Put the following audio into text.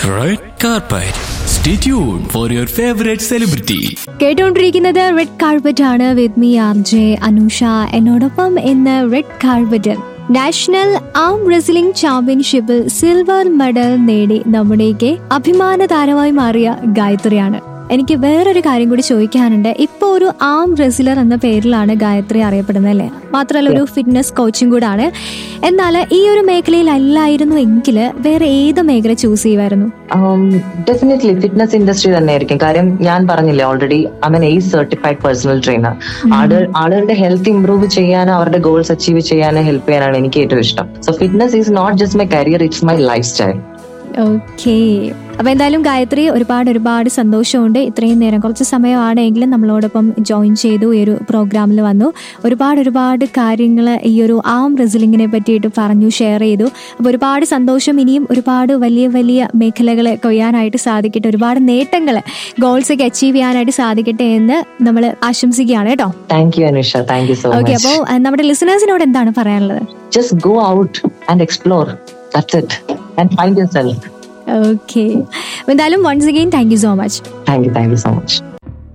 Red carpet. Stay tuned for your favorite celebrity. കേട്ടുകൊണ്ടിരിക്കുന്നത് red carpet ആണ് with me R J Anusha എന്നോടൊപ്പം ഇന്ന് red കാർപ്പറ്റിൽ നാഷണൽ ആം റെസ്ലിംഗ് ചാമ്പ്യൻഷിപ്പിൽ സിൽവർ മെഡൽ നേടി നമ്മുടെയൊക്കെ അഭിമാന താരമായി മാറിയ ഗായത്രിയാണ് എനിക്ക് വേറൊരു കാര്യം കൂടി ചോദിക്കാനുണ്ട് ഇപ്പോൾ ഒരു ആം റെസ്ലർ എന്ന പേരിലാണ് ഗായത്രി അറിയപ്പെടുന്നത് അല്ലേ മാത്രമല്ല ഒരു ഫിറ്റ്നസ് കോച്ചും കൂടാണ് എന്നാൽ ഈ ഒരു മേഖലയിൽ അല്ലായിരുന്നു എങ്കിൽ വേറെ ഏത് മേഖല ചൂസ് ചെയ്യുമായിരുന്നു ഡെഫിനറ്റ്ലി ഫിറ്റ്നസ് ഇൻഡസ്ട്രി തന്നെയായിരിക്കും കാര്യം ഞാൻ പറഞ്ഞില്ലേ already I mean ACE certified personal trainer ആളുകൾ ആളുകളുടെ ഹെൽത്ത് ഇംപ്രൂവ് ചെയ്യാനും അവരുടെ ഗോൾസ് അച്ചീവ് ചെയ്യാനും ഹെൽപ്പ് ചെയ്യാനാണ് എനിക്ക് ഏറ്റവും ഇഷ്ടം so fitness is not just my career it's my lifestyle okay അപ്പൊ എന്തായാലും ഗായത്രി ഒരുപാട് ഒരുപാട് സന്തോഷമുണ്ട് ഇത്രയും നേരം കുറച്ച് സമയമാണെങ്കിലും നമ്മളോടൊപ്പം ജോയിൻ ചെയ്തു ഈ ഒരു പ്രോഗ്രാമിൽ വന്നു ഒരുപാട് ഒരുപാട് കാര്യങ്ങൾ ഈ ഒരു ആം റെസിലിങ്ങിനെ പറ്റിയിട്ട് പറഞ്ഞു ഷെയർ ചെയ്തു അപ്പോൾ ഒരുപാട് സന്തോഷം ഇനിയും ഒരുപാട് വലിയ വലിയ മേഖലകൾ കൊയ്യാനായിട്ട് സാധിക്കട്ടെ ഒരുപാട് നേട്ടങ്ങൾ ഗോൾസ് ഒക്കെ അച്ചീവ് ചെയ്യാനായിട്ട് സാധിക്കട്ടെ എന്ന് നമ്മൾ ആശംസിക്കുകയാണ് കേട്ടോ thank you Anusha thank you so okay much അപ്പോൾ നമ്മുടെ ലിസണേഴ്സിനോട് എന്താണ് പറയാനുള്ളത് just go out and explore that's it and find yourself okay എന്തായാലും once again thank you so much thank you thank you so much